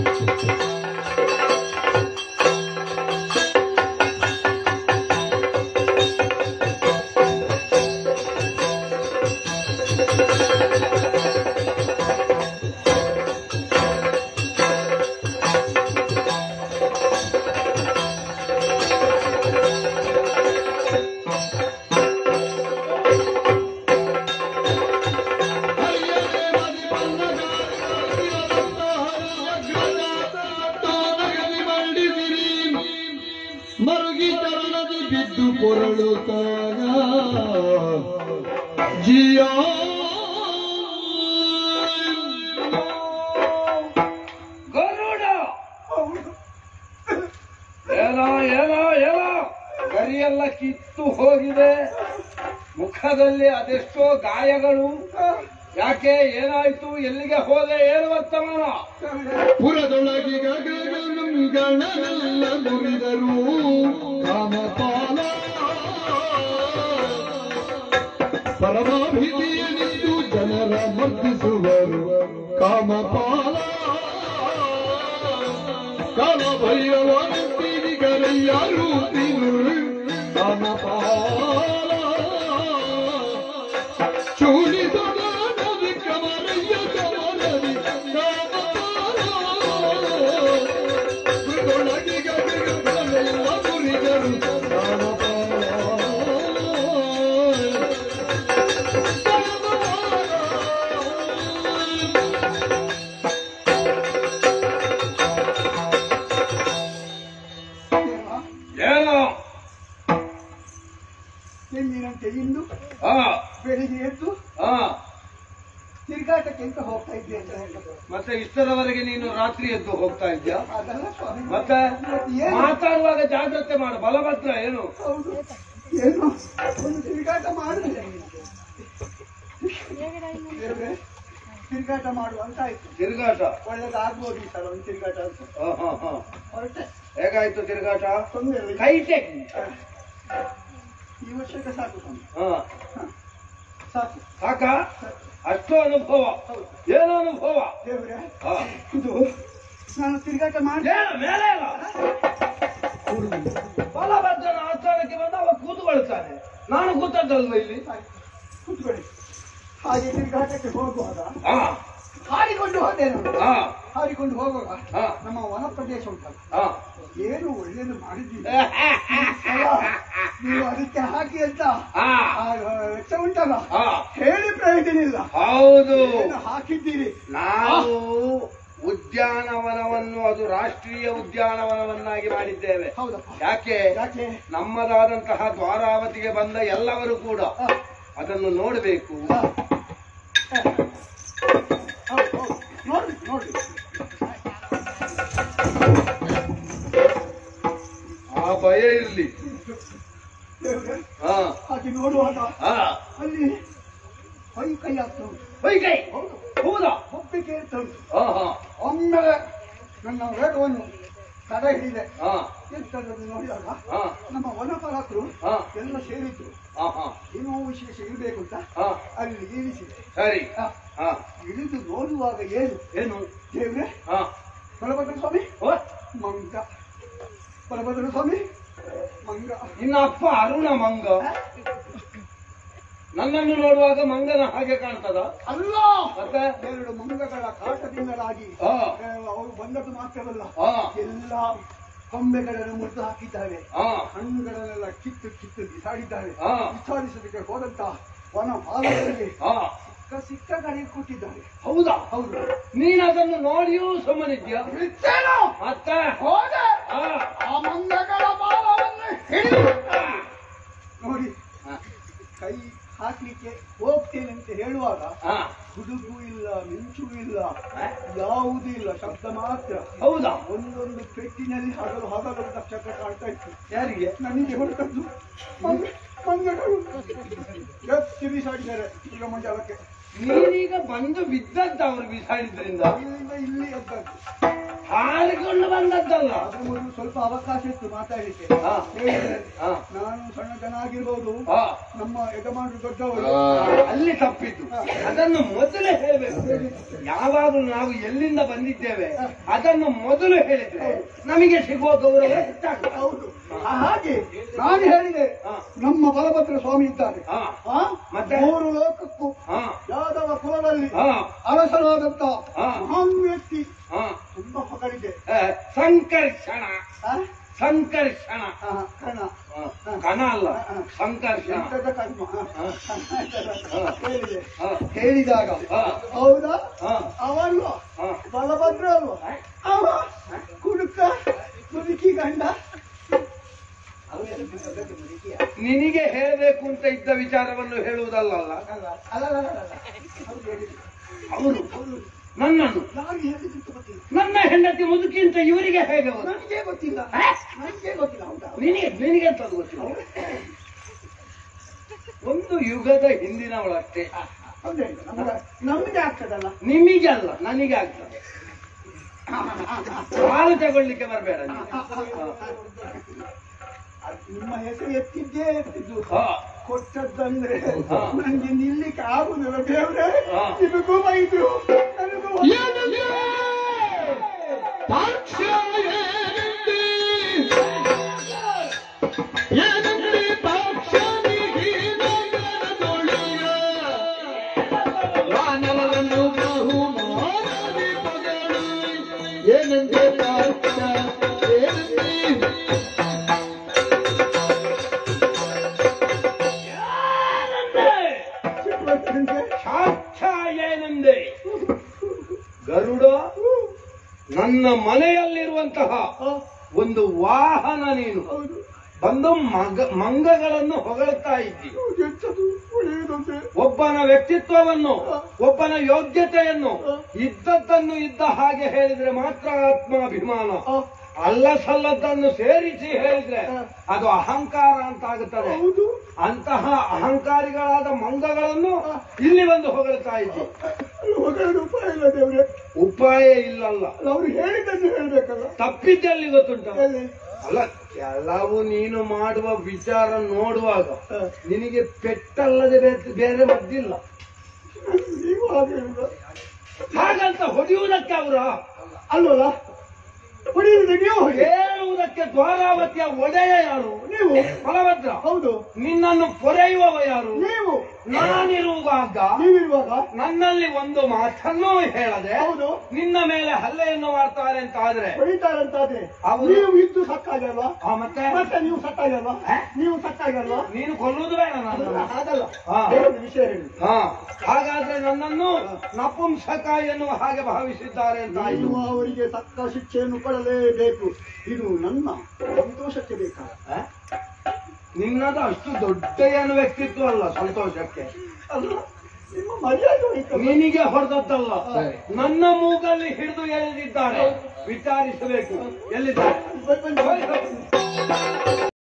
ಮರುಗಿ ತರುಣದಿ ಬಿದ್ದು ಪೊರಳುತ್ತಾಗ ಜಿಯ ಗರುಡ ಏನೋ ಏನೋ ಏನೋ ಗರಿಯೆಲ್ಲ ಕಿತ್ತು ಹೋಗಿದೆ ಮುಖದಲ್ಲಿ ಅದೆಷ್ಟೋ ಗಾಯಗಳು ಯಾಕೆ ಏನಾಯ್ತು ಎಲ್ಲಿಗೆ ಹೋದೆ ಏನು ವರ್ತಮಾನ ಪುರದೊಳಗಿ ಗಗನಂಗಳೆಲ್ಲ ಮುರಿದರು ಕಾಮಪಾಲ ಪರಮಾಭಿಧಿಯನಿಂದು ಜನರ ಮರ್ದಿಸುವರು ಕಾಮಪಾಲ ಕಾಲ ಭೈರವನಂತಿಗರಯ್ಯರು ಕಾಮಪಾಲ ಚೂಡಿಸದ ನದಿ ಕಮರಯ್ಯ ಕಮರದಿ ಕಾಮಪಾಲ ಮೃದೊಳಗಿ ಗಗನಂಗಳೆಲ್ಲ ಮುರಿದರು ಕಾಮಪಾಲ ಏನೋ ಎಂದಿನಂತೆ ಇಂದು ಹಾ ಬೆಳಿಗ್ಗೆ ಎದ್ದು ಹಾ ತಿರುಗಾಟಕ್ಕೆ ಅಂತ ಹೋಗ್ತಾ ಇದ್ದೆ ಅಂತ ಹೇಳಿದ್ರು ಮತ್ತೆ ಇಷ್ಟರವರೆಗೆ ನೀನು ರಾತ್ರಿ ಎದ್ದು ಹೋಗ್ತಾ ಇದ್ಯಾ ಅದಲ್ಲ ಸ್ವಾಮಿ ಮತ್ತೆ ಏನು? ಮಾತಾಡುವಾಗ ಜಾಗ್ರತೆ ಮಾಡು ಬಲಭದ್ರ ಏನು ಹೌದು ಏನು ಒಂದು ತಿರುಗಾಟ ಮಾಡಿದ್ರೆ ದೇವ್ರೇ, ತಿರುಗಾಟ ಮಾಡುವಂತ ಆಯ್ತು ತಿರುಗಾಟ ಒಳ್ಳೇದಾಗ್ಬೋದು ಈ ಸಲ ಒಂದು ತಿರುಗಾಟ ಅಂತ ಹಾ ಹಾ ಹಾ ಹೊರಟೆ ಹೇಗಾಯ್ತು ತಿರುಗಾಟ ತೊಂದರೆ ಇಲ್ಲ. ಕೈ ಟೆಕ್ ಈ ವರ್ಷಕ್ಕೆ ಸಾಕು ಸ್ವಾಮಿ ಹಾ ಸಾಕು ಸಾಕ ಅಷ್ಟು ಅನುಭವ ಏನು ಅನುಭವ ದೇವ್ರೆ ಹಾ. ಇದು ನಾನು ತಿರುಗಾಟ ಮಾಡಿ ಏನು ಮೇಲೆ ಇಲ್ಲ ಬಲಭದ್ರನ ಆಸ್ಥಾನಕ್ಕೆ ಬಂದ ಅವ ಕೂತ್ಕೊಳ್ತಾನೆ ನಾನು ಕೂತದ್ದಲ್ವ ಇಲ್ಲಿ ಕೂತ್ಕೊಳ್ಳಿ ಹಾಗೆ ತಿರುಗಾಟಕ್ಕೆ ಹೋಗುವಾಗ ಹಾ ಹಾರಿಕೊಂಡು ಹೋದೆ ನಾನು ಹಾ ಹಾರಿಕೊಂಡು ಹೋಗುವಾಗ ಹಾ. ನಮ್ಮ ವನ ಪ್ರದೇಶ ಉಂಟಲ್ಲ ಹಾ ಏನು ಒಳ್ಳೇದು ಮಾಡಿದ್ದೀವಿ ನೀವು ಅದಕ್ಕೆ ಹಾಕಿ ಅಂತ ಹಾ ಆ ವೆಚ್ಚ ಉಂಟಲ್ಲ ಹಾ ಹೇಳಿ ಪ್ರಯೋಜನ ಇಲ್ಲ ಹೌದು ಏನು ಹಾಕಿದ್ದೀರಿ ನಾವು ಉದ್ಯಾನವನವನ್ನು ಅದು ರಾಷ್ಟ್ರೀಯ ಉದ್ಯಾನವನವನ್ನಾಗಿ ಮಾಡಿದ್ದೇವೆ ಹೌದಪ್ಪ ಯಾಕೆ ಯಾಕೆ ನಮ್ಮದಾದಂತಹ ದ್ವಾರಾವತಿಗೆ ಬಂದ ಎಲ್ಲವರು ಕೂಡ ಆ, ಅದನ್ನು ನೋಡಬೇಕು ಆ. ಆ. ಹೌದು, ಹೌದು. ನೋಡ್ರಿ ನೋಡ್ರಿ ಆ ಭಯ ಇರ್ಲಿ ದೇವ್ರೆ, ಹಾ ಹಾಗೆ ನೋಡುವಾಗ ಹಾ ಅಲ್ಲಿ ಕೈ ಕೈ ಆಗ್ತಾ ಉಂಟು ಹೊಯ್ ಕೈ ಹೌದು ಹೌದಾ ಒಪ್ಪಿಗೆ ಇರ್ತಾ ಉಂಟು ಹಾ ಹಾ ಒಮ್ಮೆಲೆ ನನ್ನ ವೇಗವನ್ನು ತಡೆ ಹಿಡಿದೆ ಹಾ ಎಂತದನ್ನು ನೋಡಿದಾಗ ಹಾ ನಮ್ಮ ವನಪಾಲಕರು ಹಾ ಎಲ್ಲ ಸೇರಿದ್ರು ಹಾ ಹಾ ಏನೋ ವಿಶೇಷ ಇರಬೇಕು ಅಂತ ಹಾ ಅಲ್ಲಿ ಇಳಿಸಿದೆ ಸರಿ ಆ, ಹಾ ಇಳಿದು ನೋಡುವಾಗ ಏನು ಏನು ದೇವ್ರೆ ಹಾ ಬಲಭದ್ರ ಸ್ವಾಮಿ ಓ ಮಂಗ ಬಲಭದ್ರ ಸ್ವಾಮಿ ಮಂಗ ನಿನ್ನ ಅಪ್ಪ ಅರುಣ ಮಂಗ ನನ್ನನ್ನು ನೋಡುವಾಗ ಮಂಗನ ಹಾಗೆ ಕಾಣ್ತದ ಅಲ್ಲ ಮತ್ತೆ ಎರಡು ಮಂಗಗಳ ಕಾಟದಿಂದಲಾಗಿ ಹಾ ಆ, ಅವರು ಬಂದದ್ದು ಮಾತ್ರವಲ್ಲ ಹಾ ಎಲ್ಲ ಕೊಂಬೆಗಳನ್ನು ಮುರಿದು ಹಾಕಿದ್ದಾರೆ ಹಾ ಹಣ್ಣುಗಳನ್ನೆಲ್ಲ ಕಿತ್ತು ಕಿತ್ತು ಬಿಸಾಡಿದ್ದಾರೆ ಹಾ. ವಿಚಾರಿಸಲಿಕ್ಕೆ ಹೋದಂತ ವನ ಪಾಲಕರಿಗೆ ಹಾ ಸಿಕ್ಕ ಸಿಕ್ಕ ಕಡೆ ಕೊಟ್ಟಿದ್ದಾರೆ ಹೌದಾ ಹೌದು ನೀನ್ ಅದನ್ನು ನೋಡಿಯೂ ಸುಮ್ಮನಿದ್ಯಾ ಬಿಟ್ಟೇನು? ಮತ್ತೆ ಹೋದೆ ಹಾ ಆ ಮಂಗಗಳ ಬಾಲವನ್ನು ಹಿಡಿದು ನೋಡಿ ಹಾ. ಕೈ ಹಾಕ್ಲಿಕ್ಕೆ ಹೋಗ್ತೇನೆ ಅಂತ ಹೇಳುವಾಗ ಹಾ ಗುಡುಗು ಇಲ್ಲ ಮಿಂಚು ಇಲ್ಲ ಯಾವುದೂ ಇಲ್ಲ ಶಬ್ದ ಮಾತ್ರ ಹೌದಾ ಒಂದೊಂದು ಪೆಟ್ಟಿನಲ್ಲಿ ಹಗಲು ಹಗಲು ನಕ್ಷತ್ರ ಕಾಣ್ತಾ ಇತ್ತು ಯಾರಿಗೆ ನನಗೆ ಹೊರಟದ್ದು ಮಂಗ- ಮಂಗಗಳು ಎತ್ತಿ ಬಿಸಾಡಿದ್ದಾರೆ ಈಗ ಮಂಜಾಲಕ್ಕೆ ನೀನೀಗ ಬಂದು ಬಿದ್ದದ್ದ ಅವ್ರು ಬಿಸಾಡಿದ್ರಿಂದ ಇಲ್ಲಿಂದ ಇಲ್ಲಿ ಎದ್ದದ್ದು ಹಾರಿಕೊಂಡು ಬಂದದ್ದಲ್ಲ ಅದ್ರ ಮೊದಲು ಸ್ವಲ್ಪ ಅವಕಾಶ ಇತ್ತು ಮಾತಾಡ್ಲಿಕ್ಕೆ ಹಾ. ಹೇಳಿದ್ರೆ ಹಾ. ನಾನು ಸಣ್ಣ ಜನ ಆಗಿರ್ಬೋದು ಹಾ. ನಮ್ಮ ಯಜಮಾನರು ದೊಡ್ಡವರು ಅಲ್ಲಿ ತಪ್ಪಿದ್ದು ಅದನ್ನು ಮೊದಲೇ ಹೇಳಬೇಕು ಯಾವಾಗಲೂ ನಾವು ಎಲ್ಲಿಂದ ಬಂದಿದ್ದೇವೆ ಅದನ್ನು ಮೊದಲು ಹೇಳಿದ್ರೆ ನಮಗೆ ಸಿಗುವ ಗೌರವ ಹೆಚ್ಚಾಗ್ತದೆ. ಹೌದು ಆ, ಹಾಗೆ ನಾನು ಹೇಳಿದೆ ಹಾ. ನಮ್ಮ ಬಲಭದ್ರ ಸ್ವಾಮಿ ಇದ್ದಾರೆ ಹಾ. ಆ? ಮತ್ತೆ? ಮೂರು ಲೋಕಕ್ಕೂ ಹಾ. ಯಾದವ ಕುಲದಲ್ಲಿ ಹಾ. ಅರಸನಾದಂತ ಹಾ. ಮಹಾನ್ ವ್ಯಕ್ತಿ ಹಾ. ತುಂಬಾ ಹೊಗಳಿದೆ ಆ, ಸಂಕರ್ಷಣ ಆ? ಸಂಕರ್ಷಣ ಆ, ಕಣ ಆ, ಕಣ ಅಲ್ಲ ಸಂಕರ್ಷಣ ಎಂತದ ಕರ್ಮ ಆ. ಹಾ. ಹೇಳಿದೆ ಹಾ. ಹೇಳಿದಾಗ ಹಾ. ಹೌದಾ ಹಾ. ಅವಲ್ವಾ ಹಾ. ಬಲಭದ್ರ ಅಲ್ವಾ ಅವ ಕುಡುಕ ಮುದುಕಿ ಗಂಡ ನಿನಗೆ ಹೇಳಬೇಕು ಅಂತ ಇದ್ದ ವಿಚಾರವನ್ನು ಹೇಳುವುದಲ್ಲ ಅಲ್ಲ ಅಲ್ಲ ಅಲ್ಲ ಅಲ್ಲ, ಅಲ್ಲ. ಅವ್ರು ಹೇಳಿದ್ರು. ಅವರು ನನ್ನನ್ನು ನಾನು ಹೇಳಿದ್ದು ಗೊತ್ತಿಲ್ಲ ನನ್ನ ಹೆಂಡತಿ ಮುದುಕಿ ಅಂತ ಇವರಿಗೆ ಹೇಗೆ ಗೊತ್ತು? ನನಗೆ ಗೊತ್ತಿಲ್ಲ ಆ? ನನಗೆ ಗೊತ್ತಿಲ್ಲ ಹೌದಾ ನಿನಗೆ ನಿನಗೆ ಅಂತ ಗೊತ್ತಿಲ್ಲ ಒಂದು ಯುಗದ ಹಿಂದಿನವಳಷ್ಟೇ ಹೌದೇ ನಮ್ಗೆ ನಮ್ಗೆ ಆಗ್ತದಲ್ಲ ನಿಮಗೆ ಅಲ್ಲ ನನಗೆ ಆಗ್ತದೆ ಹಾಲು ತಗೊಳ್ಳಿಕ್ಕೆ ಬರಬೇಡ ಅದು ನಿಮ್ಮ ಹೆಸರು ಎತ್ತಿದ್ದೇ ಎತ್ತಿದ್ದು ಹಾ ಕೊಟ್ಟದ್ದಂದ್ರೆ ಹಾ. ನಂಗೆ ನಿಲ್ಲಿಕ್ಕೆ ಆಗುದಿಲ್ಲ ದೇವ್ರೆ ಹಾ. ನಿಮಗೂ ಬೈದ್ರು ನನಗೂ ಏನಂದೆ ಪಾಕ್ಷ ಏನಂದೆ ಏನಂದೆ ಪಾಕ್ಷ ಮಾನವರನ್ನು ಬಹುಮಾನದಿ ಪೊಗಳು ಏನಂದೆ ಪಾಕ್ಷ ಏನಂದೆ ಸಿಟ್ಟುವಂತಂತೆ. ಸಾಕ್ಷ್ಯ ಏನೆಂದೆ ಗರುಡ ನನ್ನ ಮನೆಯಲ್ಲಿರುವಂತಹ ಆ, ಒಂದು ವಾಹನ ನೀನು ಹೌದು ಬಂದು ಮಗ ಮಂಗಗಳನ್ನು ಹೊಗಳುತ್ತಾ ಇದ್ದಿ ಎಂತದು ಒಳ್ಳೆಯದಂತೆ ಒಬ್ಬನ ವ್ಯಕ್ತಿತ್ವವನ್ನು ಒಬ್ಬನ ಯೋಗ್ಯತೆಯನ್ನು ಇದ್ದದ್ದನ್ನು ಇದ್ದ ಹಾಗೆ ಹೇಳಿದ್ರೆ ಮಾತ್ರ ಆತ್ಮಾಭಿಮಾನ ಆ, ಅಲ್ಲ ಸಲ್ಲದ್ದನ್ನು ಸೇರಿಸಿ ಹೇಳಿದ್ರೆ ಅದು ಅಹಂಕಾರ ಅಂತ ಆಗುತ್ತದೆ ಹೌದು ಅಂತಹ ಅಹಂಕಾರಿಗಳಾದ ಮಂಗಗಳನ್ನು ಇಲ್ಲಿ ಬಂದು ಹೊಗಳ್ತಾ ಇದ್ದಿ ಹೊರಗಡೆ ಉಪಾಯ ಇಲ್ಲ ದೇವ್ರೆ ಉಪಾಯ ಇಲ್ಲಲ್ಲ ಅಲ್ಲ ಅವ್ರು ಹೇಳಿದ್ದನ್ನು ಹೇಳ್ಬೇಕಲ್ಲ ತಪ್ಪಿದ್ದಲ್ಲಿ ಗೊತ್ತುಂಟ ಎಲ್ಲಿ? ಅಲ್ಲ ಕೆಲವು ನೀನು ಮಾಡುವ ವಿಚಾರ ನೋಡುವಾಗ ಆ, ನಿನಗೆ ಪೆಟ್ಟಲ್ಲದೆ ಬೇ- ಬೇರೆ ಮದ್ದಿಲ್ಲ ನೀವು ಹಾಗೆ ಹೇಳಿದ್ರ? ಹಾಗಂತ ಹೊಡೆಯುವುದಕ್ಕೆ ಅವರ ಅಲ್ವಲ್ಲ ಹೊಡೆಯುವುದು ನೀವು ಹೊಡಿ ಹೇಳುವುದಕ್ಕೆ ದ್ವಾರಾವತಿಯ ಒಡೆಯ ಯಾರು ನೀವು ಬಲಭದ್ರ ಹೌದು ನಿನ್ನನ್ನು ಪೊರೆಯುವವ ಯಾರು ನೀವು ನಾನಿರುವಾಗ ನೀವಿರುವಾಗ ನನ್ನಲ್ಲಿ ಒಂದು ಮಾತನ್ನೂ ಹೇಳದೆ ಹೌದು ನಿನ್ನ ಮೇಲೆ ಹಲ್ಲೆಯನ್ನು ಮಾಡ್ತಾರೆ ಅಂತ ಆದ್ರೆ ಹೊಡಿತಾರಂತಾದ್ರೆ ಹೌದು. ನೀವು ಇದ್ದು ಸತ್ತಾಗಲ್ವಾ ಆ, ಮತ್ತೆ ಮತ್ತೆ ನೀವು ಸತ್ತಾಗಲ್ವಾ ಹಾ? ನೀವು ಸತ್ತಾಗಲ್ವಾ ನೀನು ಕೊಲ್ಲುವುದು ಬೇಡ ನಾನು ಹಾಗಲ್ಲ ಹಾ. ಒಂದು ವಿಷಯ ಹೇಳಿ ಹಾ ಹಾಗಾದ್ರೆ ನನ್ನನ್ನು ನಪುಂಸಕ ಎನ್ನುವ ಹಾಗೆ ಭಾವಿಸಿದ್ದಾರೆ ಅಂತ ಆಯ್ತು ನೀವು ಅವರಿಗೆ ತಕ್ಕ ಶಿಕ್ಷೆಯನ್ನು ಕೊಡಲೇಬೇಕು ಇದು ನನ್ನ ಸಂತೋಷಕ್ಕೆ ಬೇಕಾ ಆ? ನಿನ್ನದು ಅಷ್ಟು ದೊಡ್ಡ ಏನು ವ್ಯಕ್ತಿತ್ವ ಅಲ್ಲ ಸಂತೋಷಕ್ಕೆ ಅಲ್ಲ ನಿಮ್ಮ ಮರ್ಯಾದೆ ಹೋಯ್ತಲ್ಲ. ನಿನಗೆ ಹೊಡೆದದ್ದಲ್ಲ ನನ್ನ ಮೂಗಲ್ಲಿ ಹಿಡಿದು ಎಳೆದಿದ್ದಾರೆ ವಿಚಾರಿಸಬೇಕು ಎಲ್ಲಿದ್ದಾರೆ ಬನ್ನಿ, ಬನ್ನಿ.